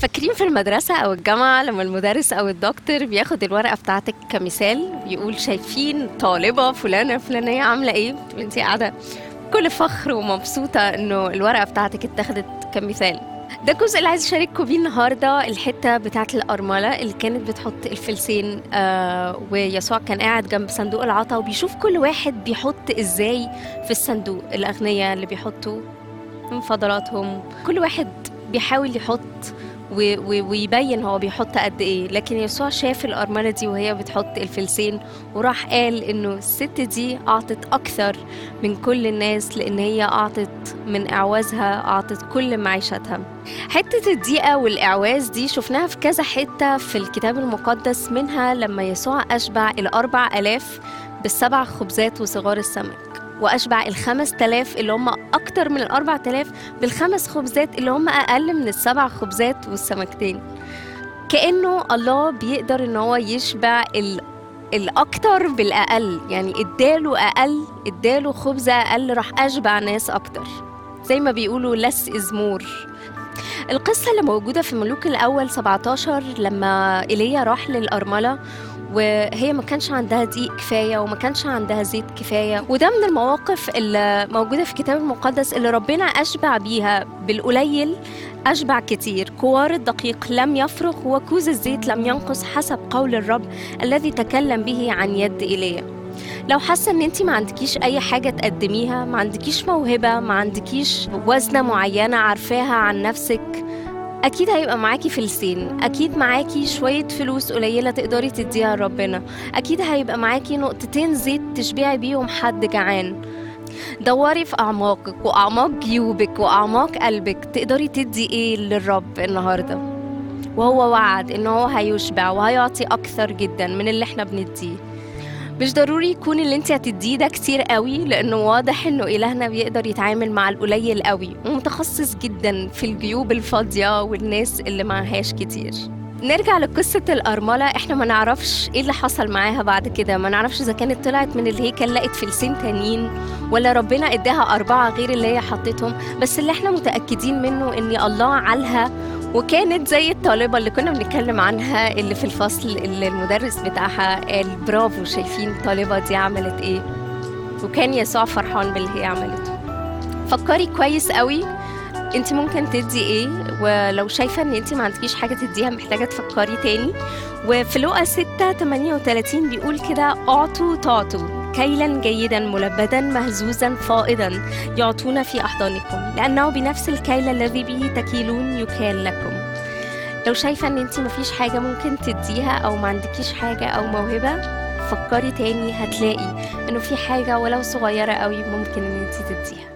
فاكرين في المدرسة أو الجامعة لما المدرس أو الدكتور بياخد الورقة بتاعتك كمثال يقول شايفين طالبة فلانة فلانية عاملة إيه؟ انت قاعدة بكل فخر ومبسوطة إنه الورقة بتاعتك اتاخدت كمثال ده الجزء اللي عايز اشارككم بيه النهارده الحته بتاعت الارمله اللي كانت بتحط الفلسين آه ويسوع كان قاعد جنب صندوق العطا وبيشوف كل واحد بيحط ازاي في الصندوق الاغنياء اللي بيحطوا من فضلاتهم كل واحد بيحاول يحط و- و- ويبين هو بيحط قد ايه لكن يسوع شاف الارمله دي وهي بتحط الفلسين وراح قال انه الست دي اعطت اكثر من كل الناس لان هي اعطت من اعوازها اعطت كل معيشتها حته الضيقه والاعواز دي شفناها في كذا حته في الكتاب المقدس منها لما يسوع اشبع الاربع الاف بالسبع خبزات وصغار السمك واشبع الخمس تلاف اللي هم اكتر من الاربع تلاف بالخمس خبزات اللي هم اقل من السبع خبزات والسمكتين كانه الله بيقدر ان هو يشبع ال الاكتر بالاقل يعني اداله اقل اداله خبزه اقل راح اشبع ناس اكتر زي ما بيقولوا less is more القصة اللي موجودة في ملوك الأول 17 لما إيليا راح للأرملة وهي ما كانش عندها دقيق كفاية وما كانش عندها زيت كفاية وده من المواقف اللي موجودة في الكتاب المقدس اللي ربنا أشبع بيها بالقليل أشبع كتير كوار الدقيق لم يفرغ وكوز الزيت لم ينقص حسب قول الرب الذي تكلم به عن يد إيليا لو حاسه ان انت ما عندكيش اي حاجه تقدميها ما عندكيش موهبه ما عندكيش وزنه معينه عارفاها عن نفسك اكيد هيبقى معاكي فلسين اكيد معاكي شويه فلوس قليله تقدري تديها لربنا اكيد هيبقى معاكي نقطتين زيت تشبعي بيهم حد جعان دوري في اعماقك واعماق جيوبك واعماق قلبك تقدري تدي ايه للرب النهارده وهو وعد ان هو هيشبع وهيعطي اكثر جدا من اللي احنا بنديه مش ضروري يكون اللي انت هتديه ده كتير قوي لانه واضح انه الهنا بيقدر يتعامل مع القليل قوي ومتخصص جدا في الجيوب الفاضيه والناس اللي معهاش كتير نرجع لقصة الأرملة احنا ما نعرفش ايه اللي حصل معاها بعد كده ما نعرفش اذا كانت طلعت من الهيكل لقت فلسين تانيين ولا ربنا اداها أربعة غير اللي هي حطتهم بس اللي احنا متأكدين منه ان الله عالها وكانت زي الطالبة اللي كنا بنتكلم عنها اللي في الفصل اللي المدرس بتاعها قال برافو شايفين الطالبة دي عملت ايه وكان يسوع فرحان باللي هي عملته فكري كويس قوي انت ممكن تدي ايه ولو شايفه ان انت ما عندكيش حاجه تديها محتاجه تفكري تاني وفي لقا 6 38 بيقول كده اعطوا تعطوا كيلا جيدا ملبدا مهزوزا فائضا يعطون في احضانكم لانه بنفس الكيل الذي به تكيلون يكال لكم لو شايفه ان انت مفيش حاجه ممكن تديها او ما عندكيش حاجه او موهبه فكري تاني هتلاقي انه في حاجه ولو صغيره قوي ممكن ان انت تديها